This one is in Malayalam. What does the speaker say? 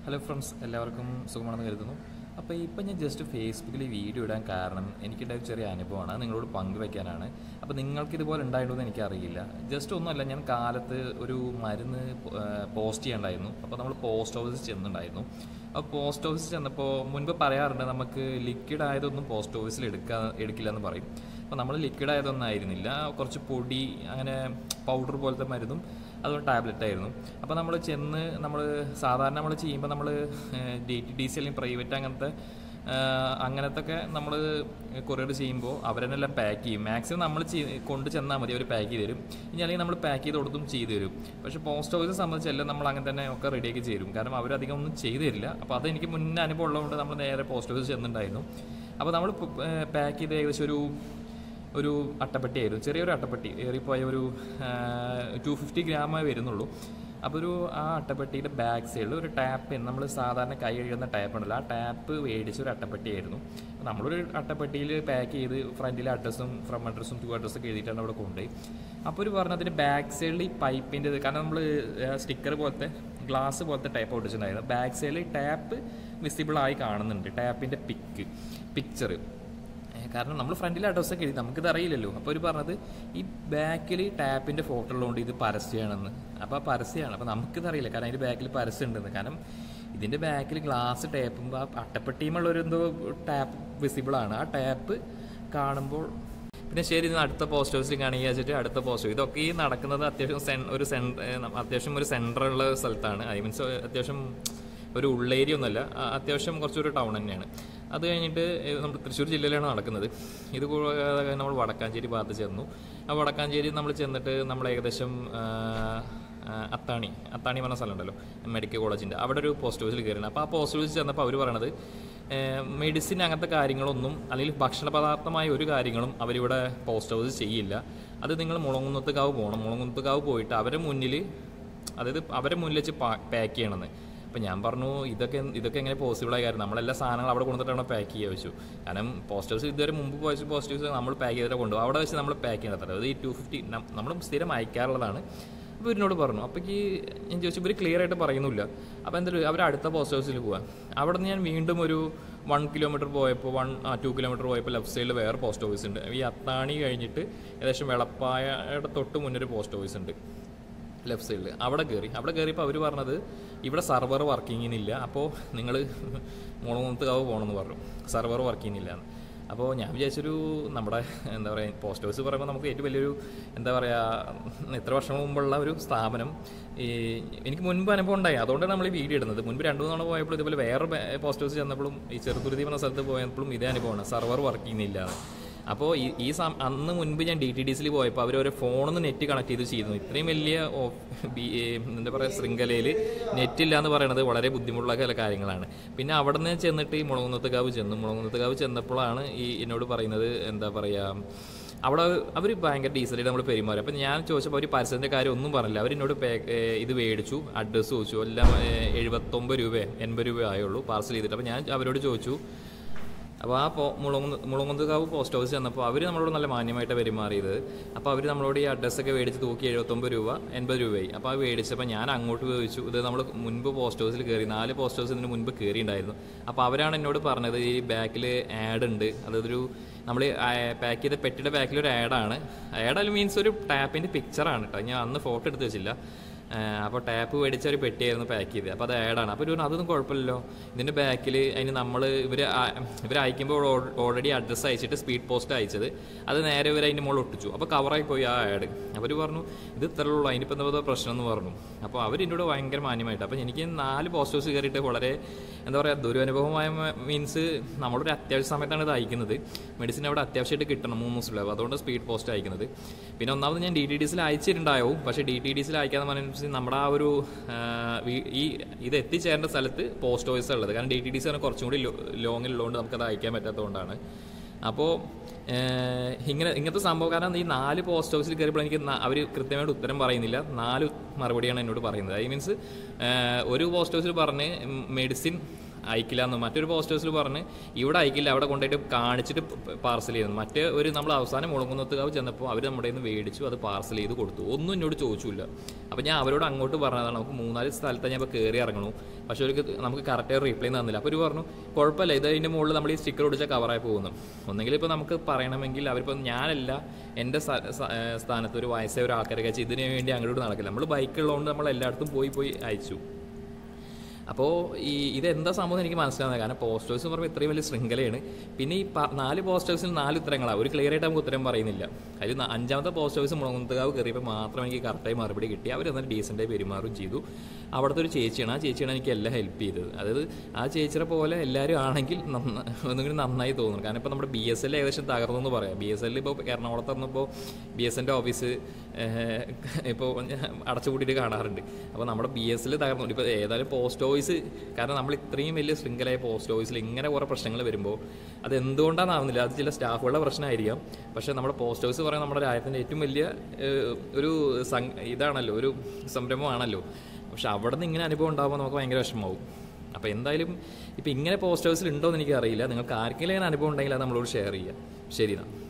ഹലോ ഫ്രണ്ട്സ് എല്ലാവർക്കും സുഖമാണെന്ന് കരുതുന്നു അപ്പോൾ ഇപ്പം ഞാൻ ജസ്റ്റ് ഫേസ്ബുക്കിൽ വീഡിയോ ഇടാൻ കാരണം എനിക്കുണ്ടായ ഒരു ചെറിയ അനുഭവമാണ് അത് നിങ്ങളോട് പങ്കുവെക്കാനാണ് അപ്പോൾ നിങ്ങൾക്ക് ഇതുപോലെ ഉണ്ടായിട്ടുണ്ടെന്ന് എനിക്കറിയില്ല ജസ്റ്റ് ഒന്നുമല്ല ഞാൻ കാലത്ത് ഒരു മരുന്ന് പോസ്റ്റ് ചെയ്യണ്ടായിരുന്നു അപ്പോൾ നമ്മൾ പോസ്റ്റ് ഓഫീസിൽ ചെന്നിട്ടുണ്ടായിരുന്നു അപ്പോൾ പോസ്റ്റ് ഓഫീസിൽ ചെന്നപ്പോൾ മുൻപ് പറയാറുണ്ട് നമുക്ക് ലിക്വിഡ് ആയതൊന്നും പോസ്റ്റ് ഓഫീസിൽ എടുക്കാൻ എടുക്കില്ല എന്ന് പറയും അപ്പോൾ നമ്മൾ ലിക്വിഡ് ആയതൊന്നും ആയിരുന്നില്ല കുറച്ച് പൊടി അങ്ങനെ പൗഡർ പോലത്തെ മരുന്നും അതുകൊണ്ട് ടാബ്ലറ്റ് ആയിരുന്നു അപ്പോൾ നമ്മൾ ചെന്ന് നമ്മൾ സാധാരണ നമ്മൾ ചെയ്യുമ്പോൾ നമ്മൾ ഡി ടി ഡി സി അല്ലെങ്കിൽ പ്രൈവറ്റ് അങ്ങനത്തെ അങ്ങനത്തെ ഒക്കെ നമ്മൾ കൊറിയർ ചെയ്യുമ്പോൾ അവരെന്നെല്ലാം പാക്ക് ചെയ്യും മാക്സിമം നമ്മൾ കൊണ്ട് ചെന്നാൽ മതി അവർ പാക്ക് ചെയ്ത് തരും ഇനി അല്ലെങ്കിൽ നമ്മൾ പാക്ക് ചെയ്ത് കൊടുത്തും ചെയ്തു തരും പക്ഷേ പോസ്റ്റ് ഓഫീസിനെ സംബന്ധിച്ചെല്ലാം നമ്മൾ അങ്ങനെ തന്നെ ഒക്കെ റെഡിയാക്കി തരും കാരണം അവരധികം ഒന്നും ചെയ്തു തരില്ല അപ്പോൾ അതെനിക്ക് മുന്നേ അനുഭവം ഉള്ളതുകൊണ്ട് നമ്മൾ നേരെ പോസ്റ്റ് ഓഫീസിൽ ചെന്നിട്ടുണ്ടായിരുന്നു അപ്പോൾ നമ്മൾ പാക്ക് ചെയ്ത് ഏകദേശം ഒരു ഒരു അട്ടപ്പെട്ടിയായിരുന്നു ചെറിയൊരു അട്ടപ്പെട്ടി ഏറിപ്പോയ ഒരു ടു ഫിഫ്റ്റി ഗ്രാമേ വരുന്നുള്ളൂ അപ്പോൾ ഒരു ആ അട്ടപ്പെട്ടിയുടെ ബാക്ക് സൈഡിൽ ഒരു ടാപ്പ് നമ്മൾ സാധാരണ കൈ കഴുകുന്ന ടാപ്പ് ഉണ്ടല്ലോ ആ ടാപ്പ് മേടിച്ച ഒരു അട്ടപ്പെട്ടിയായിരുന്നു നമ്മളൊരു അട്ടപ്പെട്ടിയിൽ പാക്ക് ചെയ്ത് ഫ്രണ്ടിലെ അഡ്രസ്സും ഫ്രം അഡ്രസ്സും ടു അഡ്രസ്സൊക്കെ എഴുതിയിട്ടാണ് അവിടെ കൊണ്ടുപോയി അപ്പോൾ ഒരു പറഞ്ഞതിൻ്റെ ബാക്ക് സൈഡിൽ ഈ പൈപ്പിൻ്റെ കാരണം നമ്മൾ സ്റ്റിക്കർ പോലത്തെ ഗ്ലാസ് പോലത്തെ ടൈപ്പ് ഒട്ടിച്ചിട്ടുണ്ടായിരുന്നു ബാക്ക് സൈഡിൽ ടാപ്പ് വിസിബിൾ ആയി കാണുന്നുണ്ട് ടാപ്പിൻ്റെ പിക്ക് പിക്ചർ കാരണം നമ്മൾ ഫ്രണ്ടിൽ അഡ്രസ്സൊക്കെ എഴുതി നമുക്കിത് അറിയില്ലല്ലോ അപ്പോൾ അവർ പറഞ്ഞത് ഈ ബാക്കിൽ ടാപ്പിൻ്റെ ഫോട്ടോ ഉള്ളതുകൊണ്ട് ഇത് പരസ്യമാണെന്ന് അപ്പോൾ ആ പരസ്യമാണ് അപ്പോൾ നമുക്കിത് അറിയില്ല കാരണം അതിൻ്റെ ബാക്കിൽ പരസ്യം ഉണ്ടെന്ന് കാരണം ഇതിൻ്റെ ബാക്കിൽ ഗ്ലാസ് ടേപ്പുമ്പോൾ ആ അട്ടപ്പെട്ടിയുമുള്ളൊരു എന്തോ ടാപ്പ് വിസിബിളാണ് ആ ടാപ്പ് കാണുമ്പോൾ പിന്നെ ശരി ഇന്ന് അടുത്ത പോസ്റ്റ് ഓഫീസിൽ കാണിക്കുക വെച്ചിട്ട് അടുത്ത പോസ്റ്റ് ഓഫീസ് ഇതൊക്കെ ഈ നടക്കുന്നത് അത്യാവശ്യം സെൻ ഒരു സെൻ അത്യാവശ്യം ഒരു സെൻറ്ററുള്ള സ്ഥലത്താണ് ഐ മീൻസ് അത്യാവശ്യം ഒരു ഉള്ളേരിയ ഒന്നുമല്ല അത്യാവശ്യം കുറച്ചൊരു ടൗൺ തന്നെയാണ് അത് കഴിഞ്ഞിട്ട് നമ്മൾ തൃശ്ശൂർ ജില്ലയിലാണ് നടക്കുന്നത് ഇത് കൂടാതെ നമ്മൾ വടക്കാഞ്ചേരി ഭാഗത്ത് ചെന്നു ആ വടക്കാഞ്ചേരി നമ്മൾ ചെന്നിട്ട് നമ്മൾ ഏകദേശം അത്താണി അത്താണി പറഞ്ഞ സ്ഥലമുണ്ടല്ലോ മെഡിക്കൽ കോളേജിൻ്റെ അവിടെ ഒരു പോസ്റ്റ് ഓഫീസിൽ കയറിയാണ് അപ്പോൾ ആ പോസ്റ്റ് ഓഫീസിൽ ചെന്നപ്പോൾ അവർ പറയണത് മെഡിസിൻ അങ്ങനത്തെ കാര്യങ്ങളൊന്നും അല്ലെങ്കിൽ ഭക്ഷണ പദാർത്ഥമായ ഒരു കാര്യങ്ങളും അവരിവിടെ പോസ്റ്റ് ഓഫീസ് ചെയ്യില്ല അത് നിങ്ങൾ മുളങ്ങുന്നത്തുകാവ് പോകണം മുളങ്ങുന്നത്തുകാവ് പോയിട്ട് അവരുടെ മുന്നിൽ അതായത് അവരെ മുന്നിൽ വെച്ച് പാക്ക് ചെയ്യണമെന്ന് അപ്പം ഞാൻ പറഞ്ഞു ഇതൊക്കെ ഇതൊക്കെ എങ്ങനെ പോസിബിളായ കാര്യം നമ്മളെല്ലാ സാധനങ്ങൾ അവിടെ കൊണ്ടുവന്നിട്ടാണ് പാക്ക് ചെയ്യുക വെച്ചു കാരണം പോസ്റ്റ് ഓഫീസ് ഇതുവരെ മുമ്പ് പോയ പോസ്റ്റ് ഓഫീസ് നമ്മൾ പാക്ക് ചെയ്തിട്ട് കൊണ്ടുപോകും അവിടെ വെച്ച് നമ്മൾ പാക്ക് ചെയ്യണത് അതായത് ഈ ടു ഫിഫ്റ്റി നമ്മൾ സ്ഥിരം അയക്കാറുള്ളതാണ് അപ്പോൾ ഇവരിനോട് പറഞ്ഞു അപ്പോൾ ഈ ഞാൻ ചോദിച്ചു ഇവർ ക്ലിയർ ആയിട്ട് പറയുന്നില്ല അപ്പോൾ എന്തായാലും അവർ അടുത്ത പോസ്റ്റ് ഓഫീസിൽ പോകാം അവിടെ നിന്ന് ഞാൻ വീണ്ടും ഒരു വൺ കിലോമീറ്റർ പോയപ്പോൾ വൺ ടു കിലോമീറ്റർ പോയപ്പോൾ ലെഫ്റ്റ് സൈഡിൽ വേറെ പോസ്റ്റ് ഓഫീസ് ഉണ്ട് ഈ അത്താണി കഴിഞ്ഞിട്ട് ഏകദേശം വെളപ്പായയുടെ തൊട്ട് മുന്നൊരു പോസ്റ്റ് ഓഫീസ് ഉണ്ട് ലെഫ്റ്റ് സൈഡിൽ അവിടെ കയറി അവിടെ കയറിയപ്പോൾ അവർ പറഞ്ഞത് ഇവിടെ സർവർ വർക്കിങ്ങിനില്ല അപ്പോൾ നിങ്ങൾ മുളകുന്നത്തുകാവ് പോകണമെന്ന് പറഞ്ഞു സർവർ വർക്കിങ്ങില്ല അപ്പോൾ ഞാൻ വിചാരിച്ചൊരു നമ്മുടെ എന്താ പറയുക പോസ്റ്റ് ഓഫീസ് പറയുമ്പോൾ നമുക്ക് ഏറ്റവും വലിയൊരു എന്താ പറയുക എത്ര വർഷം മുമ്പുള്ള ഒരു സ്ഥാപനം ഈ എനിക്ക് മുൻപ് അനുഭവം ഉണ്ടായി അതുകൊണ്ടാണ് നമ്മൾ ഈ വീഡിയോ ഇടുന്നത് മുൻപ് രണ്ട് മൂന്ന് തവണ പോയപ്പോൾ ഇതുപോലെ വേറെ പോസ്റ്റ് ഓഫീസ് ചെന്നപ്പോഴും ഈ ചെറുതുരുതി പറഞ്ഞ സ്ഥലത്ത് പോയപ്പോഴും ഇതേ അനുഭവമാണ് സർവർ വർക്കിങ്ങില്ല അപ്പോൾ ഈ ഈ സം അന്ന് മുൻപ് ഞാൻ ഡി ടി ഡി സിയിൽ പോയപ്പോൾ അവർ ഒരു ഫോണിൽ നെറ്റ് കണക്ട് ചെയ്ത് ചെയ്യുന്നു ഇത്രയും വലിയ എന്താ പറയുക ശൃംഖലയിൽ നെറ്റ് ഇല്ല എന്ന് പറയുന്നത് വളരെ ബുദ്ധിമുട്ടുള്ള ചില കാര്യങ്ങളാണ് പിന്നെ അവിടെ നിന്ന് ചെന്നിട്ട് ഈ മുളകുന്നത്തുകാവ് ചെന്നു മുളകുന്നത്തുകാവ് ചെന്നപ്പോഴാണ് ഈ എന്നോട് പറയുന്നത് എന്താ പറയുക അവിടെ അവർ ഭയങ്കര ഡീസലായിട്ട് നമ്മൾ പെരുമാറി അപ്പം ഞാൻ ചോദിച്ചപ്പോൾ അവർ പരസ്യത്തിൻ്റെ കാര്യം ഒന്നും പറഞ്ഞില്ല അവരെന്നോട് പേ ഇത് മേടിച്ചു അഡ്രസ്സ് ചോദിച്ചു എല്ലാം എഴുപത്തൊമ്പത് രൂപ എൺപത് രൂപ ആയുള്ളൂ പാർസൽ ചെയ്തിട്ട് അപ്പോൾ ഞാൻ അവരോട് ചോദിച്ചു അപ്പോൾ ആ പോ മുളങ്ങുന്ന മുളങ്ങുന്നതുകാവ് പോസ്റ്റ് ഓഫീസ് ചെന്നപ്പോൾ അവർ നമ്മളോട് നല്ല മാന്യമായിട്ട് പെരുമാറിയത് അപ്പോൾ അവർ നമ്മളോട് ഈ അഡ്രസ്സൊക്കെ മേടിച്ച് തൂക്കി എഴുപത്തൊമ്പത് രൂപ എൺപത് രൂപയായി അപ്പോൾ അത് മേടിച്ചപ്പോൾ ഞാൻ അങ്ങോട്ട് ചോദിച്ചു ഇത് നമ്മൾ മുൻപ് പോസ്റ്റ് ഓഫീസിൽ കയറി നാല് പോസ്റ്റ് ഓഫീസിൽ ഇതിന് മുൻപ് കയറിയിട്ടുണ്ടായിരുന്നു അപ്പോൾ അവരാണ് എന്നോട് പറഞ്ഞത് ഈ ബാക്കിൽ ആഡ് ഉണ്ട് അതൊരു നമ്മൾ പാക്ക് ചെയ്ത പെട്ടിയുടെ ബാക്കിൽ ഒരു ആഡാണ് ആഡ് മീൻസ് ഒരു ടാപ്പിൻ്റെ പിക്ചറാണ് കേട്ടോ ഞാൻ അന്ന് ഫോട്ടോ എടുത്ത് വെച്ചില്ല അപ്പോൾ ടാപ്പ് മേടിച്ച ഒരു പെട്ടിയായിരുന്നു പാക്ക് ചെയ്തത് അപ്പോൾ അത് ആഡാണ് അപ്പോൾ ഒരു അതൊന്നും കുഴപ്പമില്ലല്ലോ ഇതിൻ്റെ ബാക്കിൽ അതിന് നമ്മൾ ഇവർ ഇവർ അയക്കുമ്പോൾ ഓൾറെഡി അഡ്രസ്സ് അയച്ചിട്ട് സ്പീഡ് പോസ്റ്റ് അയച്ചത് അത് നേരെ ഇവർ അതിൻ്റെ മുകളിൽ ഒട്ടിച്ചു അപ്പോൾ കവറായി പോയി ആ ആഡ് അവർ പറഞ്ഞു ഇത് ഇത്ര ഉള്ളൂ അതിനിപ്പോൾ എന്താ പ്രശ്നം എന്ന് പറഞ്ഞു അപ്പോൾ അവർ എന്നോട് ഭയങ്കര മാന്യമായിട്ട് അപ്പോൾ എനിക്ക് നാല് പോസ്റ്റ് ഓഫീസ് കയറിയിട്ട് വളരെ എന്താ പറയുക ദുരനുഭവമായ മീൻസ് നമ്മളൊരു അത്യാവശ്യ സമയത്താണ് ഇത് അയക്കുന്നത് മെഡിസിൻ അവിടെ അത്യാവശ്യമായിട്ട് കിട്ടണം മൂന്ന് ദിവസം അപ്പോൾ അതുകൊണ്ട് സ്പീഡ് പോസ്റ്റ് അയക്കുന്നത് പിന്നെ ഒന്നാമത് ഞാൻ ഡി ടി ഡി സിയിൽ അയച്ചിട്ടുണ്ടാവും പക്ഷേ ഡി ടി ഡി സിയിൽ അയക്കാന്ന് പറഞ്ഞാൽ നമ്മുടെ ആ ഒരു ഈ ഇത് എത്തിച്ചേരേണ്ട സ്ഥലത്ത് പോസ്റ്റ് ഓഫീസ് ഉള്ളത് കാരണം ഡി ടി ഡി സി പറഞ്ഞാൽ കുറച്ചും കൂടി ലോങ്ങിലുള്ളതുകൊണ്ട് നമുക്കത് അയക്കാൻ പറ്റാത്തതുകൊണ്ടാണ് അപ്പോൾ ഇങ്ങനെ ഇങ്ങനത്തെ സംഭവം കാരണം ഈ നാല് പോസ്റ്റ് ഓഫീസിൽ കയറിയപ്പോൾ എനിക്ക് അവർ കൃത്യമായിട്ട് ഉത്തരം പറയുന്നില്ല നാല് മറുപടിയാണ് എന്നോട് പറയുന്നത് ഐ മീൻസ് ഒരു പോസ്റ്റ് ഓഫീസിൽ പറഞ്ഞ് മെഡിസിൻ അയക്കില്ല എന്ന് മറ്റൊരു പോസ്റ്റേഴ്സിൽ പറഞ്ഞ് ഇവിടെ അയക്കില്ല അവിടെ കൊണ്ടുപോയിട്ട് കാണിച്ചിട്ട് പാർസൽ ചെയ്യുന്നു മറ്റേ ഒരു നമ്മൾ അവസാനം മുളങ്ങുന്നത്തുകാവ് ചെന്നപ്പോൾ അവർ നമ്മുടെ നിന്ന് മേടിച്ചു അത് പാർസൽ ചെയ്ത് കൊടുത്തു ഒന്നും എന്നോട് ചോദിച്ചില്ല അപ്പോൾ ഞാൻ അവരോട് അങ്ങോട്ട് പറഞ്ഞതാണ് നമുക്ക് മൂന്നാല് സ്ഥലത്ത് ഞാൻ ഇപ്പോൾ കയറി ഇറങ്ങണു പക്ഷേ അവർക്ക് നമുക്ക് കറക്റ്റായി റീപ്ലൈ തന്നില്ല അപ്പോൾ ഒരു പറഞ്ഞു കുഴപ്പമില്ല ഇത് അതിൻ്റെ മുകളിൽ നമ്മൾ ഈ സ്റ്റിക്കർ ഒടിച്ച കവറായി പോകുന്നു ഒന്നെങ്കിൽ ഇപ്പോൾ നമുക്ക് പറയണമെങ്കിൽ അവരിപ്പോൾ ഞാനല്ല എൻ്റെ സ്ഥ- സ്ഥ- ഏഹ് സ്ഥാനത്ത് ഒരു വയസ്സായ ഒരു ആൾക്കാരൊക്കെ വെച്ച് ഇതിനു വേണ്ടി അങ്ങോട്ട് നടക്കില്ല നമ്മൾ ബൈക്കുള്ളതുകൊണ്ട് നമ്മൾ എല്ലായിടത്തും പോയി പോയി അയച്ചു അപ്പോൾ ഈ ഇതെന്താ സംഭവം എന്ന് എനിക്ക് മനസ്സിലാവുന്നത് കാരണം പോസ്റ്റേഴ്സ് എന്ന് പറയുമ്പോൾ ഇത്രയും വലിയ ശൃംഖലയാണ് പിന്നെ ഈ പ- നാല് പോസ്റ്റേഴ്സിൽ നാല് ഉത്തരങ്ങളാണ് ഒരു ക്ലിയർ ആയിട്ട് നമുക്ക് ഉത്തരം പറയുന്നില്ല അതിൽ ന- അഞ്ചാമത്തെ പോസ്റ്റേഴ്സ് മുളങ്ങുന്നതാവ് കയറിയപ്പോൾ മാത്രം എനിക്ക് കറക്റ്റായി മറുപടി കിട്ടി അവർ എന്നിട്ട് ഡീസൻ്റായി പെരുമാറും ചെയ്തു അവിടുത്തെ ഒരു ചേച്ചിയാണ് ആ ചേച്ചിയാണ് എനിക്ക് എല്ലാം ഹെൽപ്പ് ചെയ്തത് അതായത് ആ ചേച്ചിയുടെ പോലെ എല്ലാവരും ആണെങ്കിൽ നന്ന ഒന്നുകൂടി നന്നായി തോന്നുന്നു കാരണം ഇപ്പോൾ നമ്മുടെ ബി എസ് എൽ ഏകദേശം തകർന്നു എന്ന് പറയാം ബി എസ് എല്ലിൽ ഇപ്പോൾ എറണാകുളത്ത് വന്നപ്പോൾ ബി എസ് എൻ്റെ ഓഫീസ് ഇപ്പോൾ അടച്ചുപൂട്ടിയിട്ട് കാണാറുണ്ട് അപ്പോൾ നമ്മുടെ ബി എസ് എൽ തകർന്നു ഇപ്പോൾ ഏതായാലും പോസ്റ്റ് ഓഫീസ് കാരണം നമ്മൾ ഇത്രയും വലിയ ശൃംഖലയായ പോസ്റ്റ് ഓഫീസിൽ ഇങ്ങനെ കുറേ പ്രശ്നങ്ങൾ വരുമ്പോൾ അത് എന്തുകൊണ്ടാണെന്നാവുന്നില്ല അത് ചില സ്റ്റാഫുകളുടെ പ്രശ്നമായിരിക്കാം പക്ഷേ നമ്മുടെ പോസ്റ്റ് ഓഫീസ് പറയുന്നത് നമ്മുടെ രാജ്യത്തിൻ്റെ ഏറ്റവും വലിയ ഏഹ്, ഒരു സം- ഇതാണല്ലോ ഒരു സംരംഭമാണല്ലോ പക്ഷെ അവിടെ നിന്ന് ഇങ്ങനെ അനുഭവം ഉണ്ടാകുമ്പോൾ നമുക്ക് ഭയങ്കര വിഷമമാവും അപ്പോൾ എന്തായാലും ഇപ്പോൾ ഇങ്ങനെ പോസ്റ്റ് ഓഫീസിൽ ഉണ്ടോ എന്ന് എനിക്ക് അറിയില്ല നിങ്ങൾക്ക് ആർക്കെങ്കിലും അങ്ങനെ അനുഭവം ഉണ്ടെങ്കിൽ അത് നമ്മളോട് ഷെയർ ചെയ്യുക ശരി എന്നാൽ